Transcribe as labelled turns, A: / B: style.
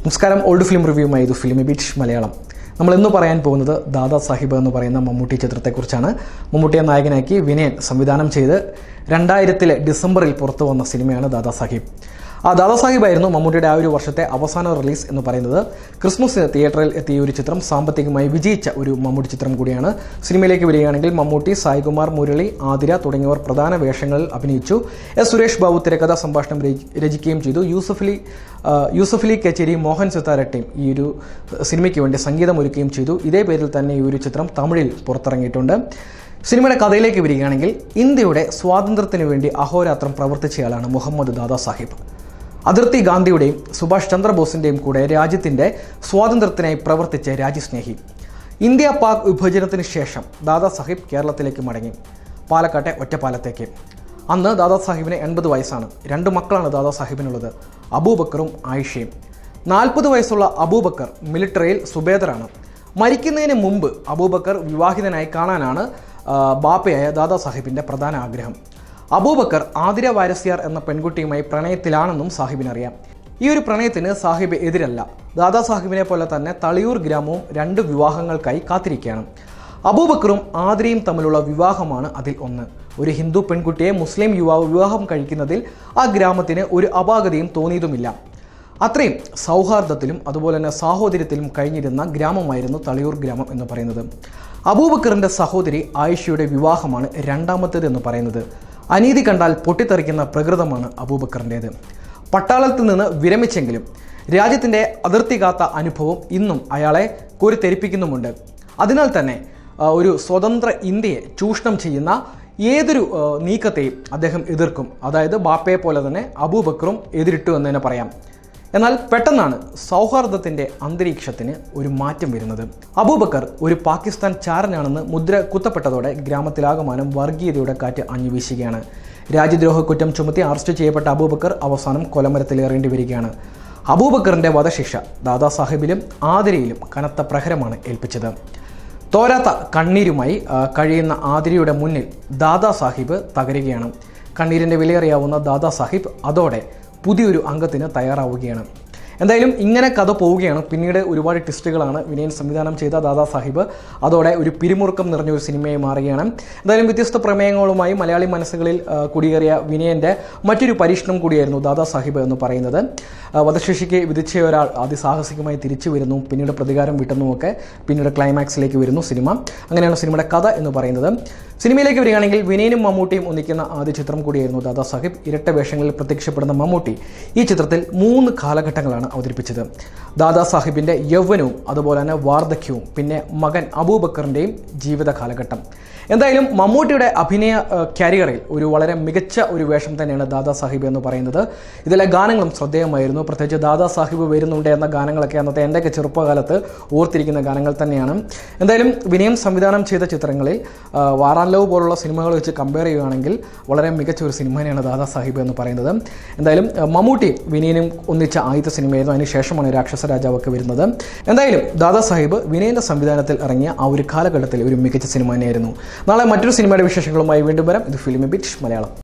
A: നമസ്കാരം old film റിവ്യൂമായി ഇത് film beat Malayalam നമ്മൾ ഇന്ന് പറയാൻ പോകുന്നത് ദാദാ സാഹിബ് എന്ന് പറയുന്ന മമ്മൂട്ടി ചിത്രത്തെക്കുറിച്ചാണ് മമ്മൂട്ടിയെ നായകനാക്കി വിനയൻ സംവിധാനം ചെയ്ത് രണ്ടായിരത്തിലെ ഡിസംബറിൽ പുറത്തു വന്ന സിനിമയാണ് ദാദാ സാഹിബ് ആ ദാദാ സാഹിബായിരുന്നു മമ്മൂട്ടിയുടെ ആ ഒരു വർഷത്തെ അവസാന റിലീസ് എന്ന് പറയുന്നത് ക്രിസ്മസിന് തിയേറ്ററിൽ എത്തിയ ഒരു ചിത്രം സാമ്പത്തികമായി വിജയിച്ച ഒരു മമ്മൂട്ടി ചിത്രം കൂടിയാണ് സിനിമയിലേക്ക് വരികയാണെങ്കിൽ മമ്മൂട്ടി സായികുമാർ മുരളി ആതിര തുടങ്ങിയവർ പ്രധാന വേഷങ്ങളിൽ അഭിനയിച്ചു എസ് സുരേഷ് ബാബു തിരക്കഥാ സംഭാഷണം രചി- രചിക്കുകയും ചെയ്തു യൂസഫലി ആ, യൂസഫലി കച്ചേരി മോഹൻ സിത്താരട്ടയും ഈ ഒരു സിനിമയ്ക്ക് വേണ്ടി സംഗീതം ഒരുക്കുകയും ചെയ്തു ഇതേ പേരിൽ തന്നെ ഈ ഒരു ചിത്രം തമിഴിൽ പുറത്തിറങ്ങിയിട്ടുണ്ട് സിനിമയുടെ കഥയിലേക്ക് വരികയാണെങ്കിൽ ഇന്ത്യയുടെ സ്വാതന്ത്ര്യത്തിന് വേണ്ടി അഹോരാത്രം പ്രവർത്തിച്ചയാളാണ് മുഹമ്മദ് ദാദാ സാഹിബ് അതിർത്തി ഗാന്ധിയുടെയും സുഭാഷ് ചന്ദ്രബോസിൻ്റെയും കൂടെ രാജ്യത്തിൻ്റെ സ്വാതന്ത്ര്യത്തിനായി പ്രവർത്തിച്ച രാജ്യസ്നേഹി ഇന്ത്യ പാക് വിഭജനത്തിന് ശേഷം ദാദാ സാഹിബ് കേരളത്തിലേക്ക് മടങ്ങി പാലക്കാട്ടെ ഒറ്റപ്പാലത്തേക്ക് അന്ന് ദാദാ സാഹിബിന് എൺപത് വയസ്സാണ് രണ്ട് മക്കളാണ് ദാദാ സാഹിബിനുള്ളത് അബൂബക്കറും ആയിഷയും നാൽപ്പത് വയസ്സുള്ള അബൂബക്കർ മിലിറ്ററിയിൽ സുബേദറാണ് മരിക്കുന്നതിന് മുമ്പ് അബൂബക്കർ വിവാഹിതനായി കാണാനാണ് ആ, ബാപ്പയായ ദാദാ സാഹിബിൻ്റെ പ്രധാന ആഗ്രഹം അബൂബക്കർ ആതിര വാരസ്യാർ എന്ന പെൺകുട്ടിയുമായി പ്രണയത്തിലാണെന്നും സാഹിബിനറിയാം ഈ ഒരു പ്രണയത്തിന് സാഹിബ് എതിരല്ല ദാദാ സാഹിബിനെ പോലെ തന്നെ തളിയൂർ ഗ്രാമവും രണ്ട് വിവാഹങ്ങൾക്കായി കാത്തിരിക്കുകയാണ് അബൂബക്കറും ആതിരയും തമ്മിലുള്ള വിവാഹമാണ് അതിൽ ഒന്ന് ഒരു ഹിന്ദു പെൺകുട്ടിയെ മുസ്ലിം യുവാവ് വിവാഹം കഴിക്കുന്നതിൽ ആ ഗ്രാമത്തിന് ഒരു അപാകതയും തോന്നിയതുമില്ല അത്രയും സൗഹാർദ്ദത്തിലും അതുപോലെ തന്നെ സാഹോദര്യത്തിലും കഴിഞ്ഞിരുന്ന ഗ്രാമമായിരുന്നു തളിയൂർ ഗ്രാമം എന്ന് പറയുന്നത് അബൂബക്കറിൻ്റെ സഹോദരി ആയിഷയുടെ വിവാഹമാണ് രണ്ടാമത്തേത് എന്ന് പറയുന്നത് അനീതി കണ്ടാൽ പൊട്ടിത്തെറിക്കുന്ന പ്രകൃതമാണ് അബൂബക്കറിൻ്റേത് പട്ടാളത്തിൽ നിന്ന് വിരമിച്ചെങ്കിലും രാജ്യത്തിൻ്റെ അതിർത്തി കാത്ത അനുഭവം ഇന്നും അയാളെ കോരിത്തെരിപ്പിക്കുന്നുമുണ്ട് അതിനാൽ തന്നെ ആ, ഒരു സ്വതന്ത്ര ഇന്ത്യയെ ചൂഷണം ചെയ്യുന്ന ഏതൊരു ആ, നീക്കത്തെയും അദ്ദേഹം എതിർക്കും അതായത് ബാപ്പയെ പോലെ തന്നെ അബൂബക്കറും എതിരിട്ടു എന്ന് തന്നെ പറയാം എന്നാൽ പെട്ടെന്നാണ് സൗഹാർദ്ദത്തിൻ്റെ അന്തരീക്ഷത്തിന് ഒരു മാറ്റം വരുന്നത് അബൂബക്കർ ഒരു പാകിസ്ഥാൻ ചാരനാണെന്ന് മുദ്ര കുത്തപ്പെട്ടതോടെ ഗ്രാമത്തിലാകമാനം വർഗീയതയുടെ കാറ്റ് അഞ്ഞുവീശുകയാണ് രാജ്യദ്രോഹ കുറ്റം ചുമത്തി അറസ്റ്റ് ചെയ്യപ്പെട്ട അബൂബക്കർ അവസാനം കൊലമരത്തിലേറേണ്ടി വരികയാണ് അബൂബക്കറിൻ്റെ വധശിക്ഷ ദാദാ സാഹിബിലും ആതിരയിലും കനത്ത പ്രഹരമാണ് ഏൽപ്പിച്ചത് തോരാത്ത കണ്ണീരുമായി ആ, കഴിയുന്ന ആതിരയുടെ മുന്നിൽ ദാദാ സാഹിബ് തകരുകയാണ് കണ്ണീരിൻ്റെ വിലയറിയാവുന്ന ദാദാ സാഹിബ് അതോടെ പുതിയൊരു അംഗത്തിന് തയ്യാറാവുകയാണ് എന്തായാലും ഇങ്ങനെ കഥ പോവുകയാണ് പിന്നീട് ഒരുപാട് ട്വിസ്റ്റുകളാണ് വിനയൻ സംവിധാനം ചെയ്ത ദാദാ സാഹിബ് അതോടെ ഒരു പിരിമുറുക്കം നിറഞ്ഞ ഒരു സിനിമയായി മാറുകയാണ് എന്തായാലും വ്യത്യസ്ത പ്രമേയങ്ങളുമായി മലയാളി മനസ്സുകളിൽ ആ, കുടിയേറിയ വിനയൻ്റെ മറ്റൊരു പരീക്ഷണം കൂടിയായിരുന്നു ദാദാ സാഹിബ് എന്ന് പറയുന്നത് ആ, വധശിക്ഷയ്ക്ക് വിധിച്ച ഒരാൾ അതിസാഹസികമായി തിരിച്ചു വരുന്നു പിന്നീട് പ്രതികാരം വിട്ടുന്നുമൊക്കെ പിന്നീട് ക്ലൈമാക്സിലേക്ക് വരുന്നു സിനിമ അങ്ങനെയാണ് സിനിമയുടെ കഥ എന്ന് പറയുന്നത് സിനിമയിലേക്ക് വരികയാണെങ്കിൽ വിനയനും മമ്മൂട്ടിയും ഒന്നിക്കുന്ന ആദ്യ ചിത്രം കൂടിയായിരുന്നു ദാദാ സാഹിബ് ഇരട്ട വേഷങ്ങളിൽ പ്രത്യക്ഷപ്പെടുന്ന മമ്മൂട്ടി ഈ ചിത്രത്തിൽ മൂന്ന് കാലഘട്ടങ്ങളാണ് അവതരിപ്പിച്ചത് ദാദാ സാഹിബിൻ്റെ യൗവനവും അതുപോലെ തന്നെ വാർദ്ധക്യവും പിന്നെ മകൻ അബൂബക്കറിൻ്റെയും ജീവിത കാലഘട്ടം എന്തായാലും മമ്മൂട്ടിയുടെ അഭിനയ ഏഹ്, കരിയറിൽ ഒരു വളരെ മികച്ച ഒരു വേഷം തന്നെയാണ് ദാദാ സാഹിബ് എന്ന് പറയുന്നത് ഇതിലെ ഗാനങ്ങളും ശ്രദ്ധേയമായിരുന്നു പ്രത്യേകിച്ച് ദാദാ സാഹിബ് വരുന്നുണ്ട് എന്ന ഗാനങ്ങളൊക്കെ അന്നത്തെ എൻ്റെയൊക്കെ ചെറുപ്പകാലത്ത് ഓർത്തിരിക്കുന്ന ഗാനങ്ങൾ തന്നെയാണ് എന്തായാലും വിനയം സംവിധാനം ചെയ്ത ചിത്രങ്ങളിൽ ആ, വാറാൻ ലവ് പോലുള്ള സിനിമകൾ വെച്ച് കമ്പയർ ചെയ്യുകയാണെങ്കിൽ വളരെ മികച്ച ഒരു സിനിമ തന്നെയാണ് ദാദാ സാഹിബ് എന്ന് പറയുന്നത് എന്തായാലും ആ, മമ്മൂട്ടിയും വിനയനും ഒന്നിച്ച ആദ്യത്തെ സിനിമയായിരുന്നു അതിന് ശേഷമാണ് രാക്ഷസ രാജാവൊക്കെ വരുന്നത് എന്തായാലും ദാദാ സാഹിബ് വിനയൻ്റെ സംവിധാനത്തിൽ ഇറങ്ങിയ ആ ഒരു കാലഘട്ടത്തിൽ ഒരു മികച്ച സിനിമ തന്നെയായിരുന്നു നാളെ മറ്റൊരു സിനിമയുടെ വിശേഷങ്ങളുമായി വീണ്ടും വരാം ഇത് ഫിലിമി ബിറ്റ് മലയാളം